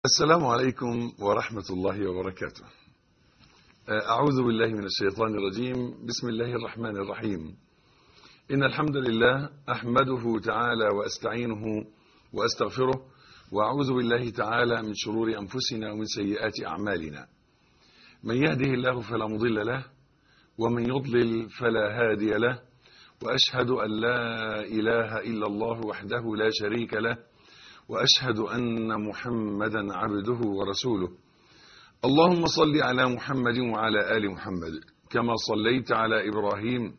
السلام عليكم ورحمة الله وبركاته أعوذ بالله من الشيطان الرجيم بسم الله الرحمن الرحيم إن الحمد لله أحمده تعالى وأستعينه وأستغفره وأعوذ بالله تعالى من شرور أنفسنا ومن سيئات أعمالنا من يهده الله فلا مضل له ومن يضلل فلا هادي له وأشهد أن لا إله إلا الله وحده لا شريك له وأشهد أن محمدا عبده ورسوله اللهم صل على محمد وعلى آل محمد كما صليت على إبراهيم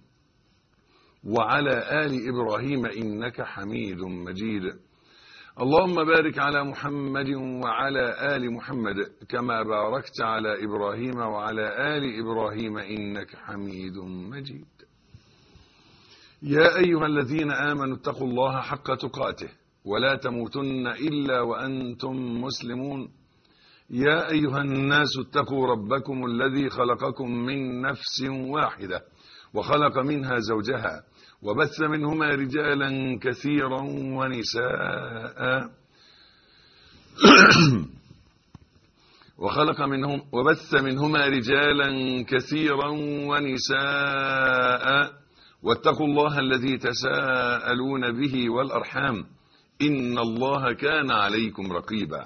وعلى آل إبراهيم إنك حميد مجيد اللهم بارك على محمد وعلى آل محمد كما باركت على إبراهيم وعلى آل إبراهيم إنك حميد مجيد يا أيها الذين آمنوا اتقوا الله حق تقاته ولا تموتن إلا وأنتم مسلمون يا أيها الناس اتقوا ربكم الذي خلقكم من نفس واحدة وخلق منها زوجها وبث منهما رجالا كثيرا ونساء وخلق منهم وبث منهما رجالا كثيرا ونساء واتقوا الله الذي تساءلون به والأرحام إن الله كان عليكم رقيبا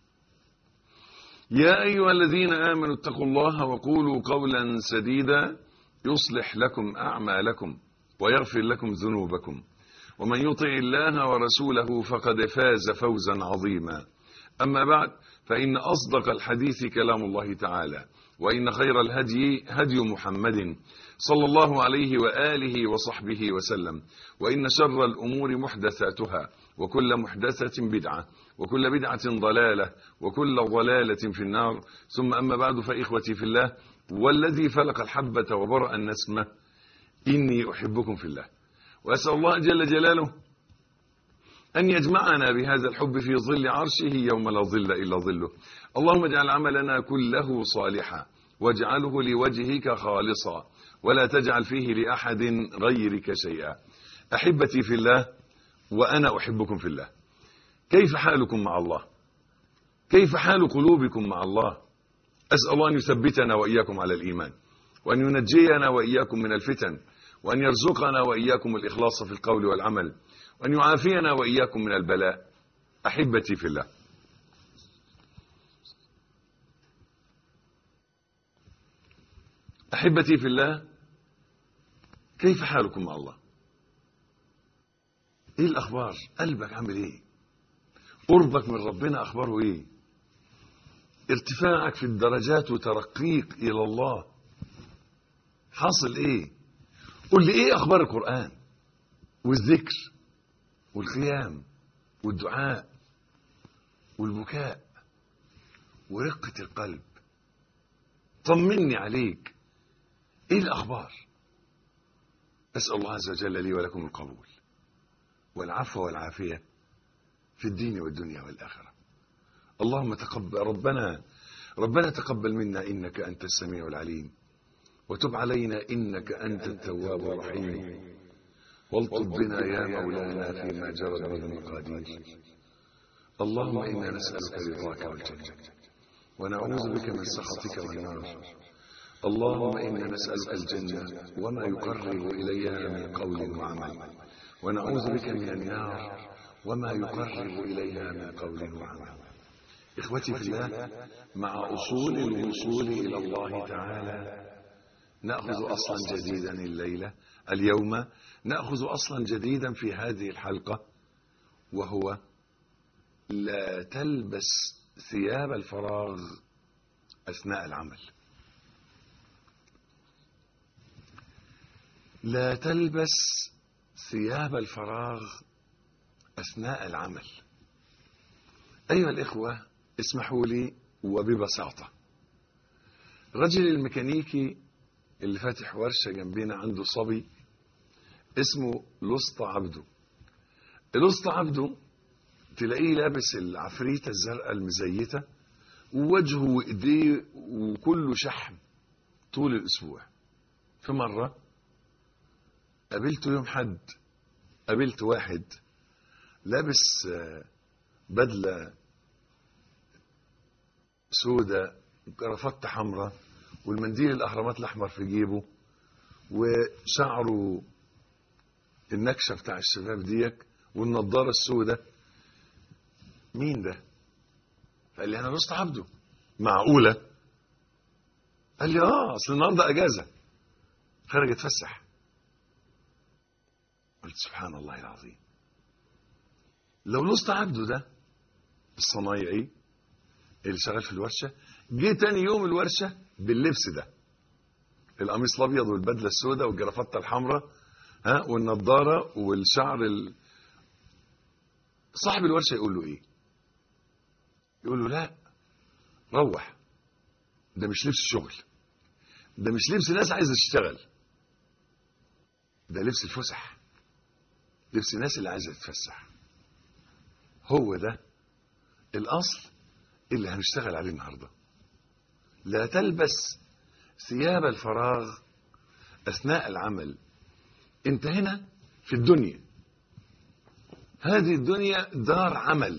يا أيها الذين آمنوا اتقوا الله وقولوا قولا سديدا يصلح لكم أعمالكم ويغفر لكم ذنوبكم ومن يطع الله ورسوله فقد فاز فوزا عظيما أما بعد فإن أصدق الحديث كلام الله تعالى وإن خير الهدي هدي محمد صلى الله عليه وآله وصحبه وسلم وإن شر الأمور محدثاتها وكل محدثة بدعة وكل بدعة ضلالة وكل ضلالة في النار ثم أما بعد فإخوتي في الله والذي فلق الحبة وبرأ النسمة إني أحبكم في الله وأسأل الله جل جلاله أن يجمعنا بهذا الحب في ظل عرشه يوم لا ظل إلا ظله اللهم اجعل عملنا كله صالحا واجعله لوجهك خالصا ولا تجعل فيه لأحد غيرك شيئا أحبتي في الله وأنا أحبكم في الله كيف حالكم مع الله كيف حال قلوبكم مع الله أسأل الله أن يثبتنا وإياكم على الإيمان وأن ينجينا وإياكم من الفتن وأن يرزقنا وإياكم الإخلاص في القول والعمل وأن يعافينا وإياكم من البلاء أحبتي في الله أحبتي في الله كيف حالكم مع الله ايه الاخبار قلبك عامل ايه قربك من ربنا اخباره ايه ارتفاعك في الدرجات وترقيك الى الله حاصل ايه قل لي ايه اخبار القرآن والذكر والقيام والدعاء والبكاء ورقة القلب طمني عليك ايه الاخبار اسأل الله عز وجل لي ولكم القبول والعفو والعافية في الدين والدنيا والآخرة اللهم تقبل ربنا ربنا تقبل منا إنك أنت السميع العليم وتب علينا إنك أنت التواب الرحيم والطب بنا يا مولانا فيما جرت به المقادير اللهم إنا نسألك رضاك والجنة ونعوذ بك من سخطك والنار اللهم إنا نسألك الجنة وما يقرب إليها من قول وعمل ونعوذ بك من النار وما يقرب إليها من قول وعمل إخوتي في الله مع أصول الوصول إلى الله تعالى نأخذ أصلا جديدا الليلة اليوم نأخذ أصلا جديدا في هذه الحلقة وهو لا تلبس ثياب الفراغ أثناء العمل لا تلبس ثياب الفراغ أثناء العمل أيها الإخوة اسمحوا لي وببساطة رجل الميكانيكي اللي فاتح ورشة جنبنا عنده صبي اسمه لسطى عبده لسطى عبده تلاقيه لابس العفريتة الزرقاء المزيتة ووجهه وايديه وكله شحم طول الأسبوع في مرة قابلته يوم حد قابلت واحد لابس بدلة سودة كرافته حمراء والمنديل الاهرامات الاحمر في جيبه وشعره النكشه بتاع الشباب ديك والنضاره السوداء مين ده قال لي انا لست عبده معقوله قال لي اه اصل النهارده اجازه خارج اتفسح قلت سبحان الله العظيم لو لست عبده ده الصنايعي اللي شغال في الورشه جه تاني يوم الورشه باللبس ده القميص الابيض والبدله السوداء والجرافته الحمراء ها والنضاره والشعر ال... صاحب الورشه يقول له ايه يقول له لا روح ده مش لبس شغل ده مش لبس ناس عايزه تشتغل ده لبس الفسح لبس الناس اللي عايزه تتفسح هو ده الاصل اللي هنشتغل عليه النهارده لا تلبس ثياب الفراغ اثناء العمل انت هنا في الدنيا هذه الدنيا دار عمل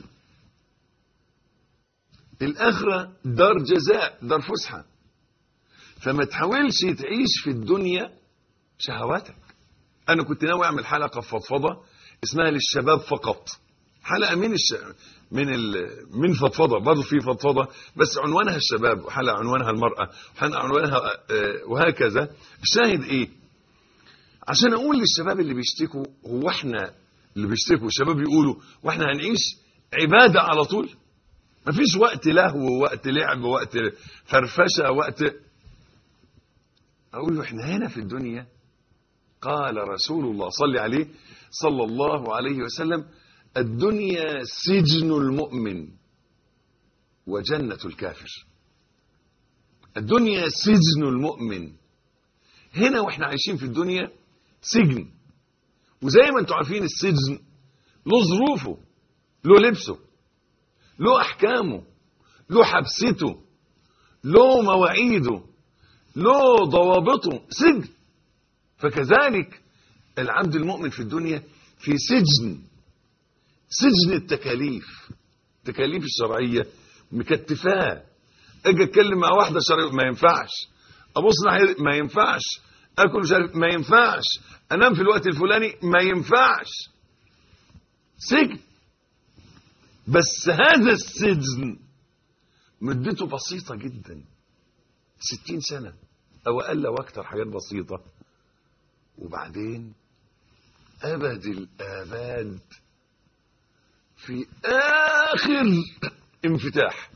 الاخره دار جزاء دار فسحه فما تحاولش تعيش في الدنيا شهواتك انا كنت ناوي اعمل حلقه فضفضه اسمها للشباب فقط حلقه من الش... من ال... من فضفضه برضه في فضفضه بس عنوانها الشباب وحلقه عنوانها المراه وحلقه عنوانها آه، وهكذا الشاهد ايه عشان اقول للشباب اللي بيشتكوا هو احنا اللي بيشتكوا الشباب بيقولوا واحنا هنعيش عباده على طول مفيش وقت لهو وقت لعب وقت فرفشه وقت اقول له احنا هنا في الدنيا قال رسول الله صلى عليه صلى الله عليه وسلم الدنيا سجن المؤمن وجنة الكافر الدنيا سجن المؤمن هنا واحنا عايشين في الدنيا سجن وزي ما انتم عارفين السجن له ظروفه له لبسه له احكامه له حبسته له مواعيده له ضوابطه سجن فكذلك العبد المؤمن في الدنيا في سجن سجن التكاليف التكاليف الشرعيه مكتفاه اجي اتكلم مع واحده شرعيه ما ينفعش ابص ناحيه ما ينفعش اكل مش عارف ما ينفعش انام في الوقت الفلاني ما ينفعش سجن بس هذا السجن مدته بسيطه جدا ستين سنه او اقل او اكتر حاجات بسيطه وبعدين ابد الاباد في اخر انفتاح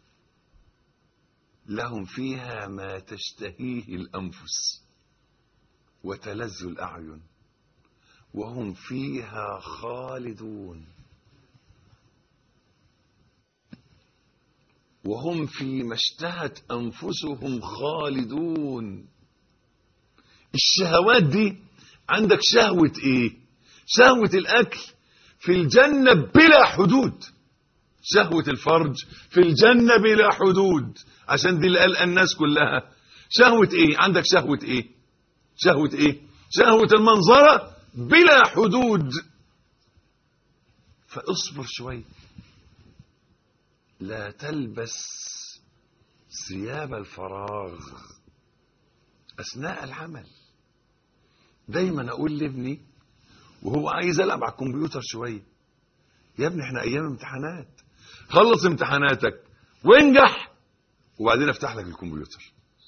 لهم فيها ما تشتهيه الانفس وتلذ الاعين وهم فيها خالدون وهم فيما اشتهت انفسهم خالدون الشهوات دي عندك شهوة ايه شهوة الاكل في الجنة بلا حدود شهوة الفرج في الجنة بلا حدود عشان دي اللي قال الناس كلها شهوة ايه عندك شهوة ايه شهوة ايه شهوة المنظرة بلا حدود فاصبر شوية لا تلبس ثياب الفراغ اثناء العمل دايما اقول لابني وهو عايز العب على الكمبيوتر شويه يا ابني احنا ايام امتحانات خلص امتحاناتك وانجح وبعدين افتح لك الكمبيوتر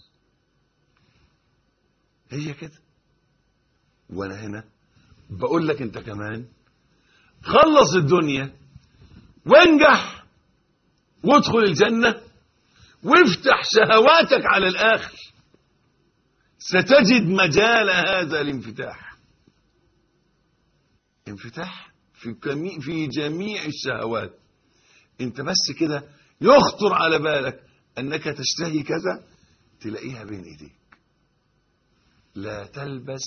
هي كده وانا هنا بقول لك انت كمان خلص الدنيا وانجح وادخل الجنه وافتح شهواتك على الاخر ستجد مجال هذا الانفتاح انفتاح في كمي في جميع الشهوات انت بس كده يخطر على بالك انك تشتهي كذا تلاقيها بين ايديك لا تلبس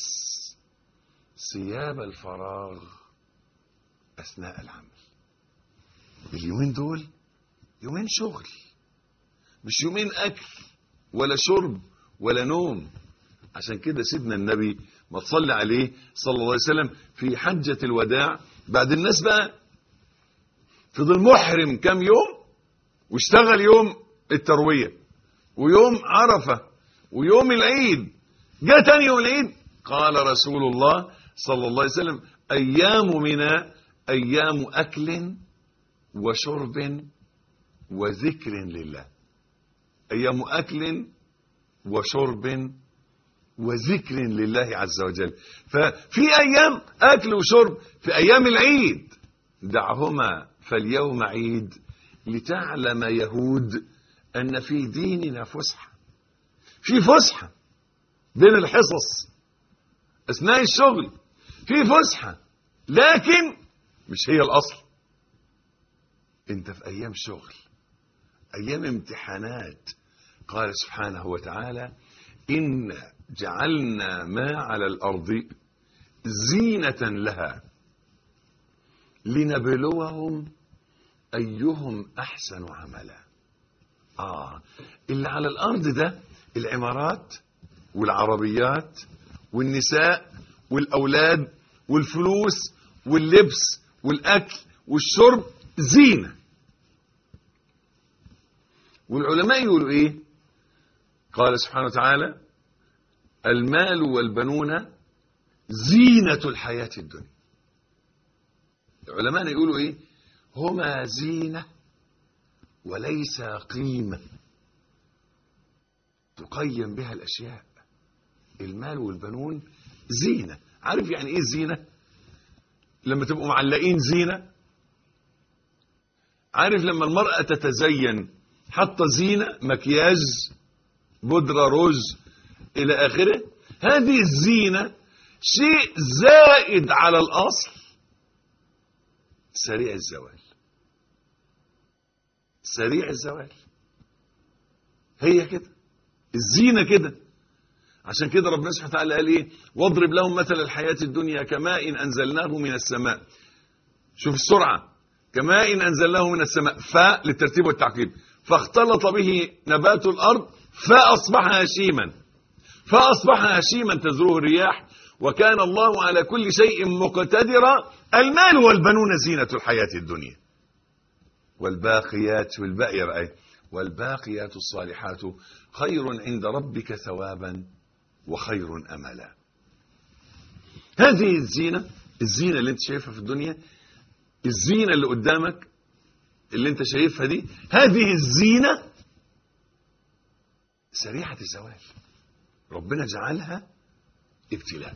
ثياب الفراغ اثناء العمل اليومين دول يومين شغل مش يومين اكل ولا شرب ولا نوم عشان كده سيدنا النبي ما تصلي عليه صلى الله عليه وسلم في حجة الوداع بعد الناس بقى فضل محرم كام يوم واشتغل يوم التروية ويوم عرفة ويوم العيد جاء تاني يوم العيد قال رسول الله صلى الله عليه وسلم أيام منا أيام أكل وشرب وذكر لله أيام أكل وشرب وذكر لله عز وجل ففي أيام أكل وشرب في أيام العيد دعهما فاليوم عيد لتعلم يهود أن في ديننا فسحة في فسحة بين الحصص أثناء الشغل في فسحة لكن مش هي الأصل أنت في أيام شغل أيام امتحانات قال سبحانه وتعالى إن جعلنا ما على الأرض زينة لها لنبلوهم أيهم أحسن عملا آه اللي على الأرض ده العمارات والعربيات والنساء والأولاد والفلوس واللبس والأكل والشرب زينة والعلماء يقولوا إيه قال سبحانه وتعالى المال والبنون زينة الحياة الدنيا العلماء يقولوا ايه هما زينة وليس قيمة تقيم بها الأشياء المال والبنون زينة عارف يعني ايه الزينة لما تبقوا معلقين زينة عارف لما المرأة تتزين حتى زينة مكياج بودرة روج إلى آخره هذه الزينة شيء زائد على الأصل سريع الزوال سريع الزوال هي كده الزينة كده عشان كده ربنا سبحانه وتعالى قال ايه واضرب لهم مثل الحياة الدنيا كماء أنزلناه من السماء شوف السرعة كماء أنزلناه من السماء فاء للترتيب والتعقيب فاختلط به نبات الأرض فأصبح هشيما فأصبح هشيما تزروه الرياح وكان الله على كل شيء مقتدرا المال والبنون زينة الحياة الدنيا والباقيات والباقية بقى والباقيات الصالحات خير عند ربك ثوابا وخير أملا هذه الزينة الزينة اللي انت شايفها في الدنيا الزينة اللي قدامك اللي انت شايفها دي هذه الزينة سريعة الزوال ربنا جعلها ابتلاء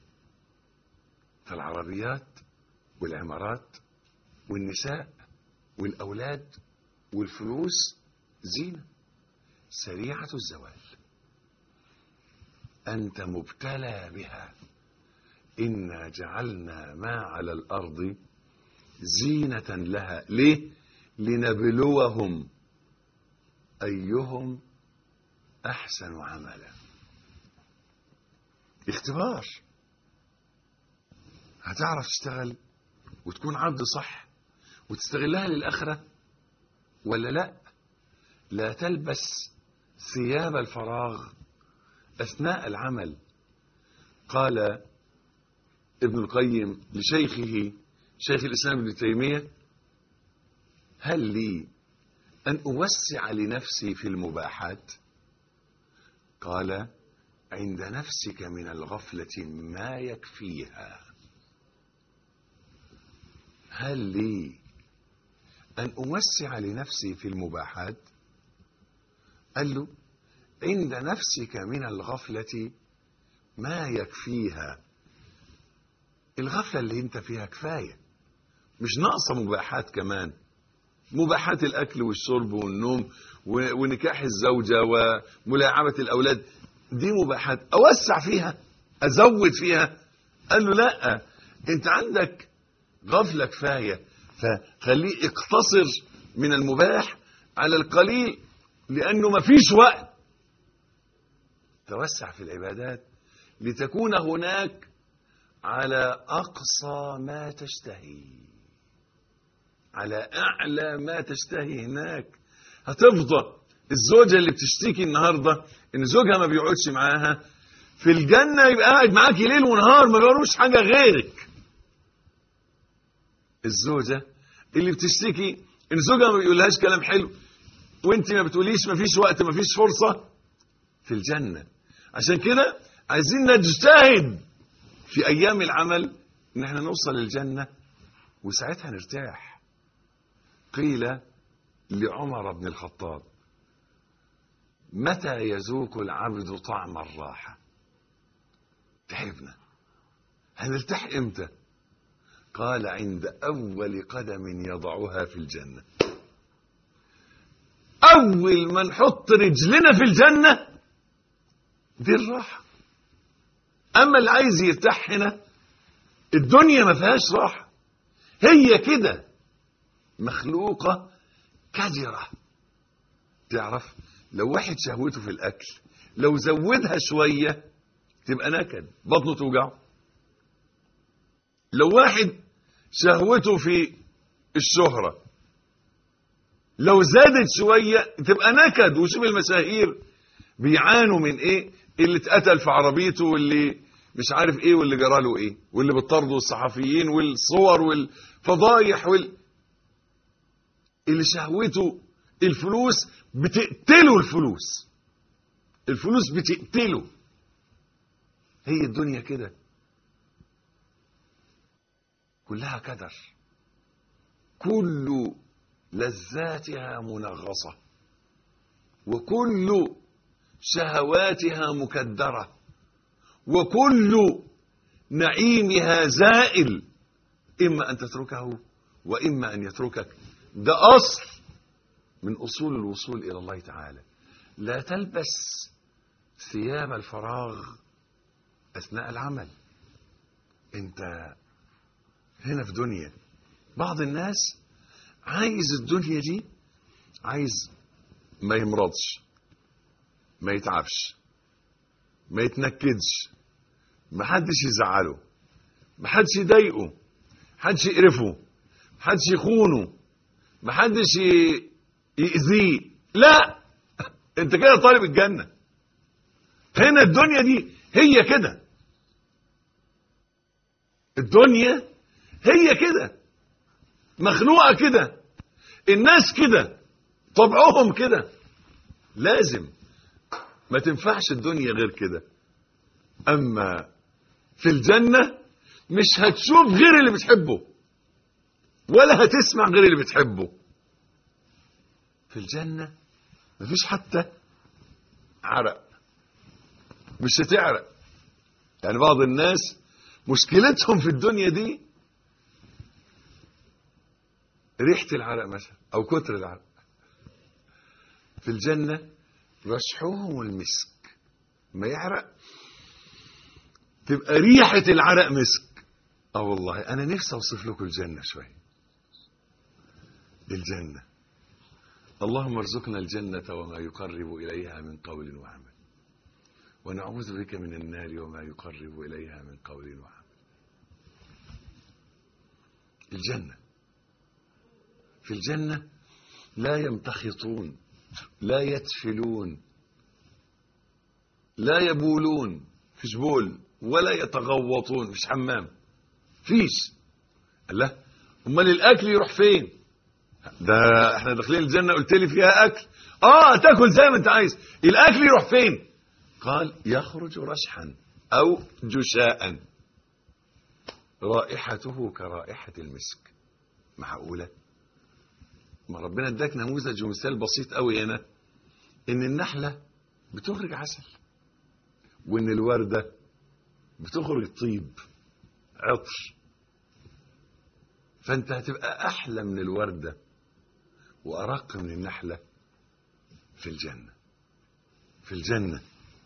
فالعربيات والعمارات والنساء والأولاد والفلوس زينة سريعة الزوال أنت مبتلى بها إنا جعلنا ما على الأرض زينة لها ليه لنبلوهم أيهم أحسن عملا اختبار هتعرف تشتغل وتكون عبد صح وتستغلها للآخرة ولا لا لا تلبس ثياب الفراغ أثناء العمل قال ابن القيم لشيخه شيخ الإسلام ابن تيمية هل لي أن أوسع لنفسي في المباحات قال عند نفسك من الغفلة ما يكفيها هل لي أن أوسع لنفسي في المباحات قال له عند نفسك من الغفلة ما يكفيها الغفلة اللي انت فيها كفاية مش ناقصة مباحات كمان مباحات الأكل والشرب والنوم ونكاح الزوجة وملاعبة الأولاد دي مباحات أوسع فيها أزود فيها قال له لا أنت عندك غفلة كفاية فخليه اقتصر من المباح على القليل لأنه مفيش وقت توسع في العبادات لتكون هناك على أقصى ما تشتهي على أعلى ما تشتهي هناك هتفضى الزوجة اللي بتشتكي النهاردة إن زوجها ما بيقعدش معاها في الجنة يبقى قاعد معاكي ليل ونهار ما بيعملوش حاجة غيرك الزوجة اللي بتشتكي إن زوجها ما بيقولهاش كلام حلو وانت ما بتقوليش ما فيش وقت ما فيش فرصة في الجنة عشان كده عايزين نجتهد في أيام العمل إن احنا نوصل للجنة وساعتها نرتاح قيل لعمر بن الخطاب متى يذوق العبد طعم الراحة تعبنا هنرتاح امتى قال عند أول قدم يضعها في الجنة أول ما نحط رجلنا في الجنة دي الراحة أما اللي عايز يرتاح هنا الدنيا ما فيهاش راحة هي كده مخلوقة كدرة تعرف لو واحد شهوته في الأكل لو زودها شوية تبقى نكد بطنه توجعه لو واحد شهوته في الشهرة لو زادت شوية تبقى نكد وشوف المشاهير بيعانوا من ايه اللي اتقتل في عربيته واللي مش عارف ايه واللي جراله ايه واللي بيطردوا الصحفيين والصور والفضايح وال اللي شهوته الفلوس بتقتله الفلوس الفلوس بتقتله هي الدنيا كده كلها كدر كل لذاتها منغصة وكل شهواتها مكدرة وكل نعيمها زائل إما أن تتركه وإما أن يتركك ده أصل من أصول الوصول إلى الله تعالى لا تلبس ثياب الفراغ أثناء العمل أنت هنا في دنيا بعض الناس عايز الدنيا دي عايز ما يمرضش ما يتعبش ما يتنكدش ما حدش يزعله ما حدش يضايقه حدش يقرفه حدش يخونه ما حدش يأذيه لا انت كده طالب الجنة هنا الدنيا دي هي كده الدنيا هي كده مخلوقة كده الناس كده طبعهم كده لازم ما تنفعش الدنيا غير كده اما في الجنة مش هتشوف غير اللي بتحبه ولا هتسمع غير اللي بتحبه في الجنة مفيش حتى عرق مش هتعرق يعني بعض الناس مشكلتهم في الدنيا دي ريحة العرق مثلا أو كتر العرق في الجنة رشحهم المسك ما يعرق تبقى ريحة العرق مسك اه والله أنا نفسي أوصف لكم الجنة شوية الجنة اللهم ارزقنا الجنة وما يقرب إليها من قول وعمل ونعوذ بك من النار وما يقرب إليها من قول وعمل الجنة في الجنة لا يمتخطون لا يتفلون لا يبولون فيش بول ولا يتغوطون فيش حمام فيش الله امال الاكل يروح فين ده احنا داخلين الجنه قلت لي فيها اكل اه تاكل زي ما انت عايز الاكل يروح فين قال يخرج رشحا او جشاء رائحته كرائحه المسك معقوله ما ربنا اداك نموذج ومثال بسيط قوي هنا ان النحله بتخرج عسل وان الورده بتخرج طيب عطر فانت هتبقى احلى من الورده وارق من النحله في الجنه في الجنه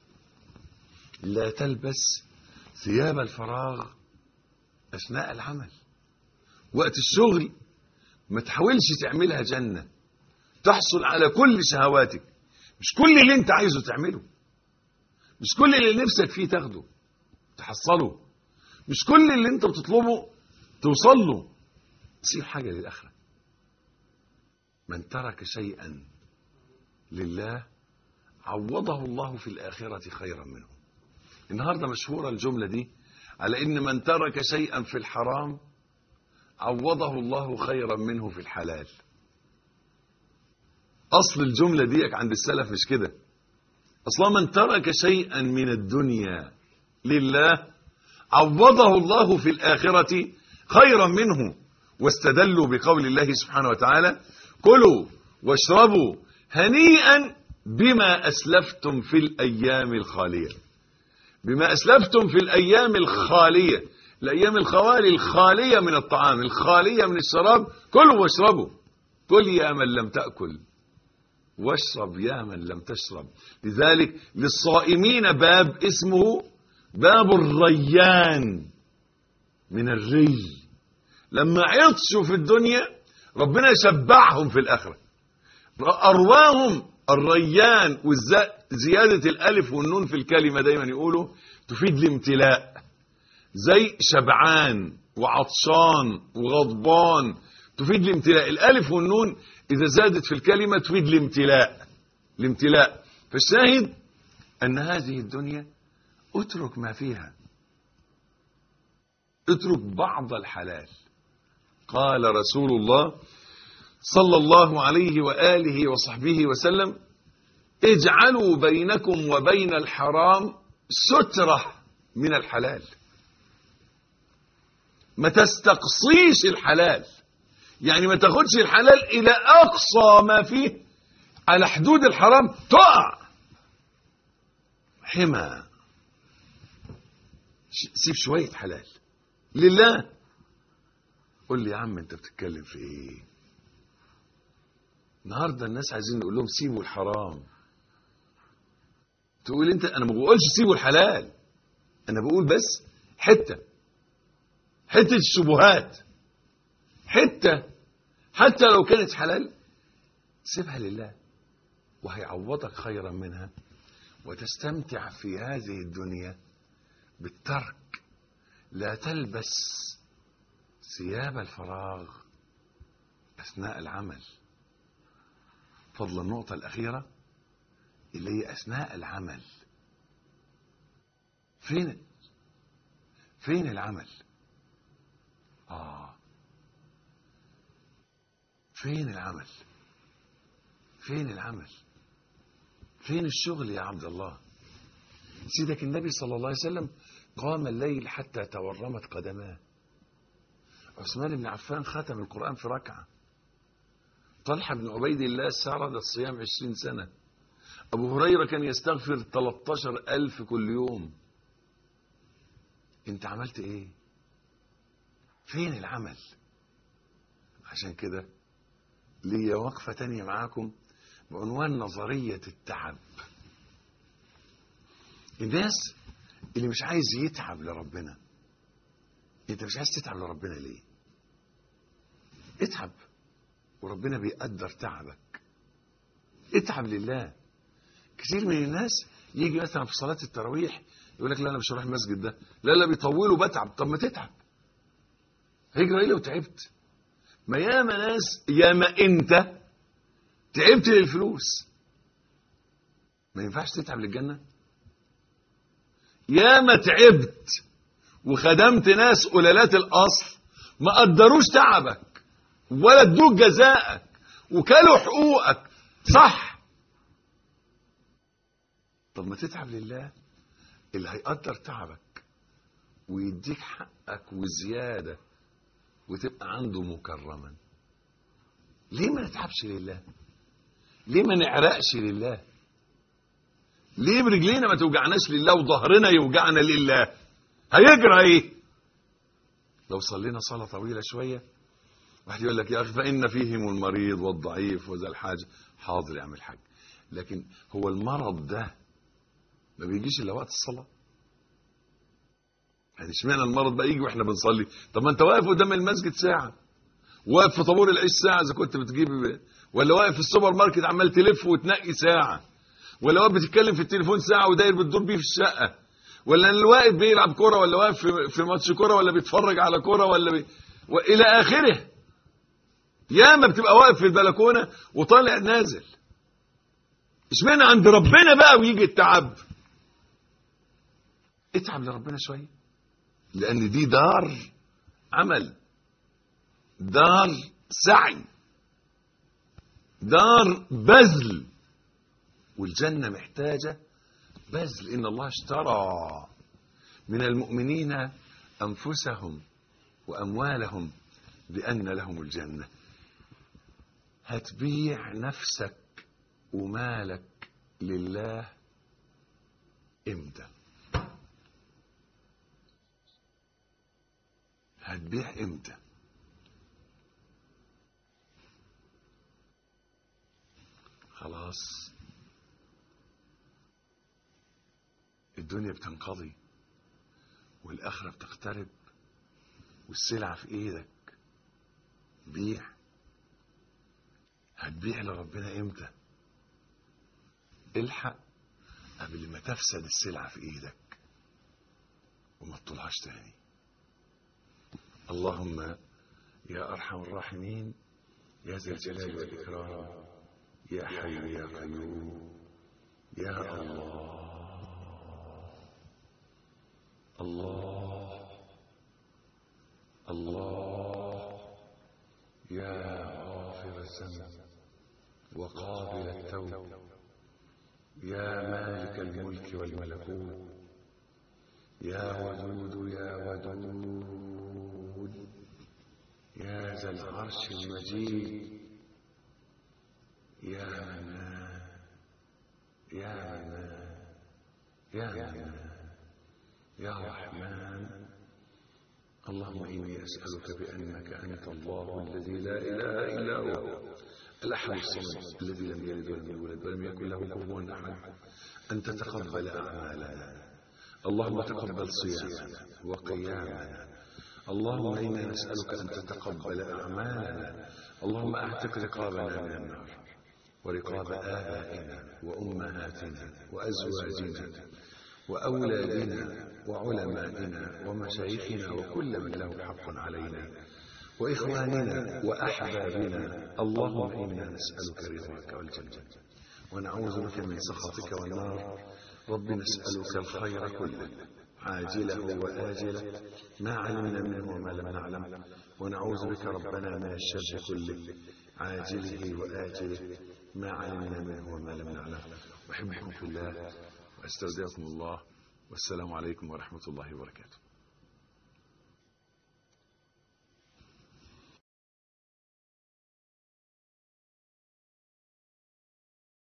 لا تلبس ثياب الفراغ اثناء العمل وقت الشغل ما تحاولش تعملها جنة تحصل على كل شهواتك مش كل اللي انت عايزه تعمله مش كل اللي نفسك فيه تاخده تحصله مش كل اللي انت بتطلبه توصل له تصير حاجة للآخرة من ترك شيئا لله عوضه الله في الآخرة خيرا منه النهاردة مشهورة الجملة دي على إن من ترك شيئا في الحرام عوضه الله خيرا منه في الحلال اصل الجمله ديك عند السلف مش كده اصلا من ترك شيئا من الدنيا لله عوضه الله في الاخره خيرا منه واستدلوا بقول الله سبحانه وتعالى كلوا واشربوا هنيئا بما اسلفتم في الايام الخاليه بما اسلفتم في الايام الخاليه الايام الخوالي الخاليه من الطعام الخاليه من الشراب كلوا واشربوا كل يا من لم تاكل واشرب يا من لم تشرب لذلك للصائمين باب اسمه باب الريان من الري لما عطشوا في الدنيا ربنا شبعهم في الآخرة أرواهم الريان وزيادة الألف والنون في الكلمة دايما يقولوا تفيد الامتلاء زي شبعان وعطشان وغضبان تفيد الامتلاء الألف والنون إذا زادت في الكلمة تفيد الامتلاء الامتلاء فالشاهد أن هذه الدنيا اترك ما فيها اترك بعض الحلال قال رسول الله صلى الله عليه وآله وصحبه وسلم اجعلوا بينكم وبين الحرام سترة من الحلال ما تستقصيش الحلال يعني ما تاخدش الحلال إلى أقصى ما فيه على حدود الحرام تقع حمى سيب شوية حلال لله قول لي يا عم انت بتتكلم في ايه النهارده الناس عايزين نقول لهم سيبوا الحرام تقول انت انا ما بقولش سيبوا الحلال انا بقول بس حته حته الشبهات حته حتى لو كانت حلال سيبها لله وهيعوضك خيرا منها وتستمتع في هذه الدنيا بالترك لا تلبس ثياب الفراغ أثناء العمل فضل النقطة الأخيرة اللي هي أثناء العمل فين فين العمل آه فين العمل فين العمل فين الشغل يا عبد الله سيدك النبي صلى الله عليه وسلم قام الليل حتى تورمت قدماه عثمان بن عفان ختم القرآن في ركعة طلحة بن عبيد الله سرد الصيام عشرين سنة أبو هريرة كان يستغفر 13 ألف كل يوم أنت عملت إيه فين العمل عشان كده ليا وقفة تانية معاكم بعنوان نظرية التعب الناس اللي مش عايز يتعب لربنا انت مش عايز تتعب لربنا ليه اتعب وربنا بيقدر تعبك اتعب لله كثير من الناس يجي مثلا في صلاة التراويح يقول لك لا انا مش هروح المسجد ده لا لا بيطولوا بتعب طب ما تتعب هيجري ايه لو تعبت ما ياما ناس ياما انت تعبت للفلوس ما ينفعش تتعب للجنه ياما تعبت وخدمت ناس قلالات الاصل ما قدروش تعبك ولا ادوك جزاءك وكلوا حقوقك صح طب ما تتعب لله اللي هيقدر تعبك ويديك حقك وزياده وتبقى عنده مكرما ليه ما نتعبش لله ليه ما نعرقش لله ليه برجلينا ما توجعناش لله وظهرنا يوجعنا لله هيجرى ايه لو صلينا صلاة طويلة شوية واحد يقول لك يا اخي فان فيهم المريض والضعيف وذا الحاجة حاضر يا عم الحاج لكن هو المرض ده ما بيجيش الا وقت الصلاة يعني اشمعنى المرض بقى يجي واحنا بنصلي طب ما انت واقف قدام المسجد ساعة واقف في طابور العيش ساعة اذا كنت بتجيب ولا واقف في السوبر ماركت عمال تلف وتنقي ساعة ولا واقف بتتكلم في التليفون ساعة وداير بتدور بيه في الشقة ولا اللي واقف بيلعب كرة ولا واقف في, في ماتش كرة ولا بيتفرج على كرة ولا بي... والى اخره ياما بتبقى واقف في البلكونة وطالع نازل اشمعنى عند ربنا بقى ويجي التعب اتعب لربنا شوية لان دي دار عمل دار سعي دار بذل والجنة محتاجة بذل إن الله اشترى من المؤمنين أنفسهم وأموالهم بأن لهم الجنة هتبيع نفسك ومالك لله امتى هتبيع امتى خلاص الدنيا بتنقضي والآخرة بتقترب والسلعة في ايدك بيع هتبيع لربنا امتى الحق قبل ما تفسد السلعة في ايدك وما تطلعش تاني اللهم يا ارحم الراحمين يا ذا الجلال والاكرام يا حي يا قيوم يا الله الله الله يا غافر الذنب وقابل التوب يا مالك الملك والملكوت يا ودود يا ودود يا ذا العرش المجيد يا منان يا منان يا منان يا رحمن اللهم إني أسألك بأنك أنت الله الذي لا إله إلا هو الأحد الصمد الذي لم يلد ولم يولد ولم يكن له كفوا أحد أن تتقبل أعمالنا اللهم تقبل صيامنا وقيامنا اللهم إنا نسألك أن تتقبل أعمالنا اللهم أعتق رقابنا من النار ورقاب آبائنا وأمهاتنا وأزواجنا وأولادنا وعلمائنا ومشايخنا وكل من له حق علينا وإخواننا وأحبابنا اللهم إنا نسألك رضاك والجنة ونعوذ بك من سخطك والنار رب نسألك الخير كله عاجله وآجله ما علمنا منه وما لم نعلم ونعوذ بك ربنا من الشر كله عاجله وآجله ما علمنا منه وما لم نعلم أحبكم في الله وأستودعكم الله والسلام عليكم ورحمة الله وبركاته